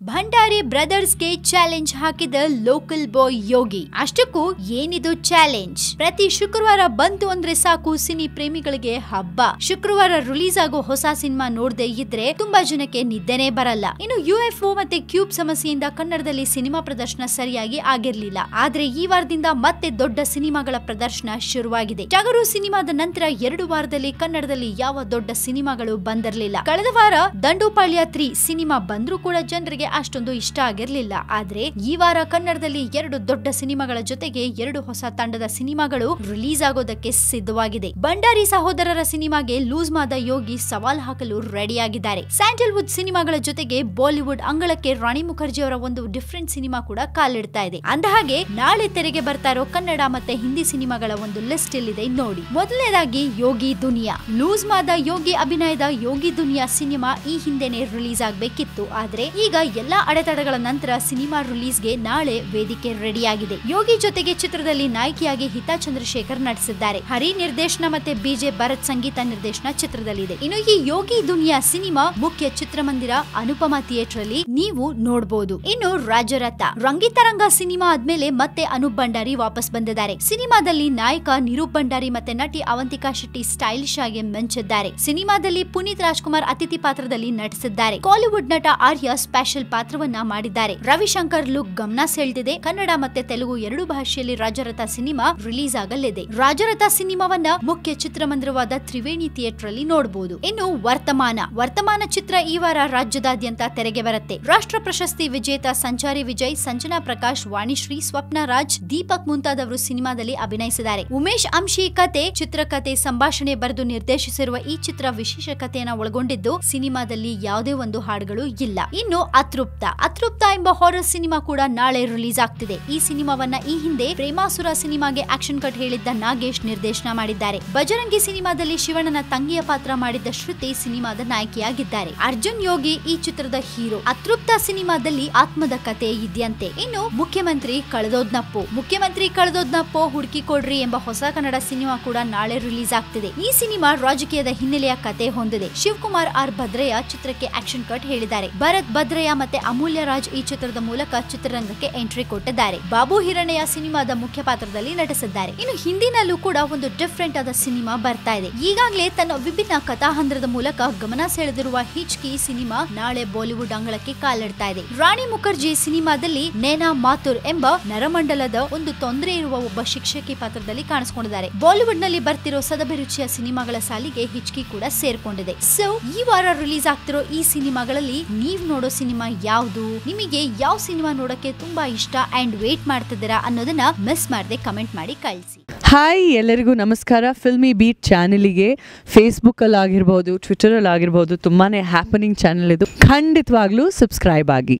ಭಂಡಾರಿ ಬ್ರದರ್ಸ್ಗೆ ಚಾಲೆಂಜ್ ಹಾಕಿದ local boy Yogi ಅಷ್ಟಕ್ಕೂ ಏನಿದು ಚಾಲೆಂಜ್ ಪ್ರತಿ ಶುಕ್ರವಾರ ಬಂತು ಅಂದ್ರೆ ಸಾಕು ಸಿನಿ ಪ್ರೇಮಿಗಳಿಗೆ ಹಬ್ಬ ಶುಕ್ರವಾರ ರಿಲೀಸ್ ಆಗೋ ಹೊಸ ಸಿನಿಮಾ ನೋಡದೆ ಇದ್ರೆ ತುಂಬಾ ಜನಕ್ಕೆ ನಿದ್ದೆನೇ ಬರಲ್ಲ ಇನ್ನು ಯು ಎಫ್ ಮತ್ತೆ ಕ್ಯೂಬ್ ಸಮಸ್ಯೆಯಿಂದ ಕನ್ನಡದಲ್ಲಿ ಸಿನಿಮಾ ಪ್ರದರ್ಶನ ಸರಿಯಾಗಿ ಆಗಿರ್ಲಿಲ್ಲ ಆದ್ರೆ ಈ ವಾರದಿಂದ ಮತ್ತೆ ದೊಡ್ಡ ಸಿನಿಮಾಗಳ ಪ್ರದರ್ಶನ ಶುರುವಾಗಿದೆ ಟಗರು ಸಿನಿಮಾದ ನಂತರ ಎರಡು ವಾರದಲ್ಲಿ ಕನ್ನಡದಲ್ಲಿ ಯಾವ ದೊಡ್ಡ ಸಿನಿಮಾಗಳು ಬಂದಿರಲಿಲ್ಲ ಕಳೆದ ವಾರ ದಂಡುಪಾಳ್ಯ ತ್ರೀ ಸಿನಿಮಾ ಬಂದ್ರೂ ಕೂಡ ಜನರಿಗೆ ಅಷ್ಟೊಂದು ಇಷ್ಟ ಆಗಿರ್ಲಿಲ್ಲ ಆದ್ರೆ ಈ ವಾರ ಕನ್ನಡದಲ್ಲಿ ಎರಡು ದೊಡ್ಡ ಸಿನಿಮಾಗಳ ಜೊತೆಗೆ ಎರಡು ಹೊಸ ತಂಡದ ಸಿನಿಮಾಗಳು ರಿಲೀಸ್ ಆಗೋದಕ್ಕೆ ಸಿದ್ಧವಾಗಿದೆ ಭಂಡಾರಿ ಸಹೋದರರ ಸಿನಿಮಾಗೆ ಲೂಸ್ ಮಾದ ಯೋಗಿ ಸವಾಲ್ ಹಾಕಲು ರೆಡಿಯಾಗಿದ್ದಾರೆ ಸ್ಯಾಂಡಲ್ವುಡ್ ಸಿನಿಮಾಗಳ ಜೊತೆಗೆ ಬಾಲಿವುಡ್ ಅಂಗಳಕ್ಕೆ ರಾಣಿ ಮುಖರ್ಜಿ ಅವರ ಒಂದು ಡಿಫ್ರೆಂಟ್ ಸಿನಿಮಾ ಕೂಡ ಕಾಲಿಡ್ತಾ ಇದೆ ಅಂದಹಾಗೆ ನಾಳೆ ತೆರೆಗೆ ಬರ್ತಾ ಇರೋ ಕನ್ನಡ ಮತ್ತೆ ಹಿಂದಿ ಸಿನಿಮಾಗಳ ಒಂದು ಲಿಸ್ಟ್ ಇಲ್ಲಿದೆ ನೋಡಿ ಮೊದಲನೇದಾಗಿ ಯೋಗಿ ದುನಿಯಾ ಲೂಸ್ ಮಾದ ಯೋಗಿ ಅಭಿನಯದ ಯೋಗಿ ದುನಿಯಾ ಸಿನಿಮಾ ಈ ಹಿಂದೆನೆ ರಿಲೀಸ್ ಆಗ್ಬೇಕಿತ್ತು ಆದ್ರೆ ಈಗ ಎಲ್ಲಾ ಅಡೆತಡೆಗಳ ನಂತರ ಸಿನಿಮಾ ರಿಲೀಸ್ಗೆ ನಾಳೆ ವೇದಿಕೆ ರೆಡಿಯಾಗಿದೆ ಯೋಗಿ ಜೊತೆಗೆ ಚಿತ್ರದಲ್ಲಿ ನಾಯಕಿಯಾಗಿ ಹಿತಾ ಚಂದ್ರಶೇಖರ್ ನಟಿಸಿದ್ದಾರೆ ಹರಿ ನಿರ್ದೇಶನ ಮತ್ತೆ ಬಿಜೆ ಭರತ್ ಸಂಗೀತ ನಿರ್ದೇಶನ ಚಿತ್ರದಲ್ಲಿದೆ ಇನ್ನು ಈ ಯೋಗಿ ದುನಿಯಾ ಸಿನಿಮಾ ಮುಖ್ಯ ಚಿತ್ರಮಂದಿರ ಅನುಪಮ ಥಿಯೇಟರ್ ಅಲ್ಲಿ ನೀವು ನೋಡಬಹುದು ಇನ್ನು ರಾಜರಥ ರಂಗಿತರಂಗ ಸಿನಿಮಾ ಆದ್ಮೇಲೆ ಮತ್ತೆ ಅನೂಪ್ ಭಂಡಾರಿ ವಾಪಸ್ ಬಂದಿದ್ದಾರೆ ಸಿನಿಮಾದಲ್ಲಿ ನಾಯಕ ನಿರೂಪ್ ಭಂಡಾರಿ ಮತ್ತೆ ನಟಿ ಅವಂತಿಕಾ ಶೆಟ್ಟಿ ಸ್ಟೈಲಿಶ್ ಆಗಿ ಮಿಂಚಿದ್ದಾರೆ ಸಿನಿಮಾದಲ್ಲಿ ಪುನೀತ್ ರಾಜ್ಕುಮಾರ್ ಅತಿಥಿ ಪಾತ್ರದಲ್ಲಿ ನಟಿಸಿದ್ದಾರೆ ಕಾಲಿವುಡ್ ನಟ ಆರ್ಯ ಸ್ಪೆಷಲ್ ಪಾತ್ರವನ್ನ ಮಾಡಿದ್ದಾರೆ ರವಿಶಂಕರ್ ಲುಕ್ ಗಮನ ಸೆಳೆದಿದೆ ಕನ್ನಡ ಮತ್ತೆ ತೆಲುಗು ಎರಡು ಭಾಷೆಯಲ್ಲಿ ರಾಜರಥ ಸಿನಿಮಾ ರಿಲೀಸ್ ಆಗಲಿದೆ ರಾಜರಥ ಸಿನಿಮಾವನ್ನ ಮುಖ್ಯ ಚಿತ್ರಮಂದಿರವಾದ ತ್ರಿವೇಣಿ ಥಿಯೇಟರ್ ಅಲ್ಲಿ ನೋಡಬಹುದು ಇನ್ನು ವರ್ತಮಾನ ವರ್ತಮಾನ ಚಿತ್ರ ಈ ವಾರ ರಾಜ್ಯದಾದ್ಯಂತ ತೆರೆಗೆ ಬರುತ್ತೆ ರಾಷ್ಟ್ರ ಪ್ರಶಸ್ತಿ ವಿಜೇತ ಸಂಚಾರಿ ವಿಜಯ್ ಸಂಜನಾ ಪ್ರಕಾಶ್ ವಾಣಿಶ್ರೀ ಸ್ವಪ್ನ ರಾಜ್ ದೀಪಕ್ ಮುಂತಾದವರು ಸಿನಿಮಾದಲ್ಲಿ ಅಭಿನಯಿಸಿದ್ದಾರೆ ಉಮೇಶ್ ಅಂಶಿ ಕತೆ ಚಿತ್ರಕಥೆ ಸಂಭಾಷಣೆ ಬರೆದು ನಿರ್ದೇಶಿಸಿರುವ ಈ ಚಿತ್ರ ವಿಶೇಷ ಕಥೆಯನ್ನ ಒಳಗೊಂಡಿದ್ದು ಸಿನಿಮಾದಲ್ಲಿ ಯಾವುದೇ ಒಂದು ಹಾಡುಗಳು ಇಲ್ಲ ಇನ್ನು ಅತೃಪ್ತ ಅತೃಪ್ತ ಎಂಬ ಹಾರರ್ ಸಿನಿಮಾ ಕೂಡ ನಾಳೆ ರಿಲೀಸ್ ಆಗ್ತಿದೆ ಈ ಸಿನಿಮಾವನ್ನ ಈ ಹಿಂದೆ ಪ್ರೇಮಾಸುರ ಸಿನಿಮಾಗೆ ಆಕ್ಷನ್ ಕಟ್ ಹೇಳಿದ್ದ ನಾಗೇಶ್ ನಿರ್ದೇಶನ ಮಾಡಿದ್ದಾರೆ ಬಜರಂಗಿ ಸಿನಿಮಾದಲ್ಲಿ ಶಿವಣ್ಣನ ತಂಗಿಯ ಪಾತ್ರ ಮಾಡಿದ್ದ ಶ್ರುತಿ ಸಿನಿಮಾದ ನಾಯಕಿಯಾಗಿದ್ದಾರೆ ಅರ್ಜುನ್ ಯೋಗಿ ಈ ಚಿತ್ರದ ಹೀರೋ ಅತೃಪ್ತ ಸಿನಿಮಾದಲ್ಲಿ ಆತ್ಮದ ಕತೆ ಇದೆಯಂತೆ ಇನ್ನು ಮುಖ್ಯಮಂತ್ರಿ ಕಳೆದೋದ್ನಪ್ಪು ಮುಖ್ಯಮಂತ್ರಿ ಕಳೆದೋದ್ನಪ್ಪು ಹುಡುಕಿ ಕೊಡ್ರಿ ಎಂಬ ಹೊಸ ಕನ್ನಡ ಸಿನಿಮಾ ಕೂಡ ನಾಳೆ ರಿಲೀಸ್ ಆಗ್ತಿದೆ ಈ ಸಿನಿಮಾ ರಾಜಕೀಯದ ಹಿನ್ನೆಲೆಯ ಕತೆ ಹೊಂದಿದೆ ಶಿವಕುಮಾರ್ ಆರ್ ಭದ್ರಯ್ಯ ಚಿತ್ರಕ್ಕೆ ಆಕ್ಷನ್ ಕಟ್ ಹೇಳಿದ್ದಾರೆ ಭರತ್ ಭದ್ರಯ್ಯ ಮತ್ತೆ ಅಮೂಲ್ಯ ರಾಜ್ ಈ ಚಿತ್ರದ ಮೂಲಕ ಚಿತ್ರರಂಗಕ್ಕೆ ಎಂಟ್ರಿ ಕೊಟ್ಟಿದ್ದಾರೆ ಬಾಬು ಹಿರಣ್ಣಯ್ಯ ಸಿನಿಮಾದ ಮುಖ್ಯ ಪಾತ್ರದಲ್ಲಿ ನಟಿಸಿದ್ದಾರೆ ಇನ್ನು ಹಿಂದಿನಲ್ಲೂ ಕೂಡ ಒಂದು ಡಿಫ್ರೆಂಟ್ ಆದ ಸಿನಿಮಾ ಬರ್ತಾ ಇದೆ ಈಗಾಗಲೇ ತನ್ನ ವಿಭಿನ್ನ ಕಥಾಹಂದ್ರದ ಮೂಲಕ ಗಮನ ಸೆಳೆದಿರುವ ಹಿಚ್ಕಿ ಸಿನಿಮಾ ನಾಳೆ ಬಾಲಿವುಡ್ ಅಂಗಳಕ್ಕೆ ಕಾಲಿಡ್ತಾ ಇದೆ ರಾಣಿ ಮುಖರ್ಜಿ ಸಿನಿಮಾದಲ್ಲಿ ನೇನಾ ಮಾಥುರ್ ಎಂಬ ನರಮಂಡಲದ ಒಂದು ತೊಂದರೆ ಇರುವ ಒಬ್ಬ ಶಿಕ್ಷಕಿ ಪಾತ್ರದಲ್ಲಿ ಕಾಣಿಸಿಕೊಂಡಿದ್ದಾರೆ ಬಾಲಿವುಡ್ ನಲ್ಲಿ ಬರ್ತಿರೋ ಸದಭಿರುಚಿಯ ಸಿನಿಮಾಗಳ ಸಾಲಿಗೆ ಹಿಚ್ಕಿ ಕೂಡ ಸೇರ್ಕೊಂಡಿದೆ ಸೊ ಈ ವಾರ ರಿಲೀಸ್ ಆಗ್ತಿರೋ ಈ ಸಿನಿಮಾಗಳಲ್ಲಿ ನೀವ್ ನೋಡೋ ಸಿನಿಮಾ ಯಾವುದು ನಿಮಗೆ ಯಾವ ಸಿನಿಮಾ ನೋಡಕ್ಕೆ ತುಂಬಾ ಇಷ್ಟ ಅಂಡ್ ವೇಟ್ ಮಾಡ್ತಿದ್ದೀರಾ ಅನ್ನೋದನ್ನ ಮಿಸ್ ಮಾಡದೆ ಕಮೆಂಟ್ ಮಾಡಿ ಕಳಿಸಿ ಹಾಯ್ ಎಲ್ಲರಿಗೂ ನಮಸ್ಕಾರ ಫಿಲ್ಮಿ ಬೀಟ್ ಚಾನಲಿಗೆ ಫೇಸ್ಬುಕ್ಕಲ್ಲಿ ಆಗಿರ್ಬೋದು ಟ್ವಿಟರಲ್ಲಿ ಆಗಿರ್ಬೋದು ತುಂಬಾ ಹ್ಯಾಪನಿಂಗ್ ಚಾನಲ್ ಇದು ಖಂಡಿತವಾಗ್ಲೂ ಸಬ್ಸ್ಕ್ರೈಬ್ ಆಗಿ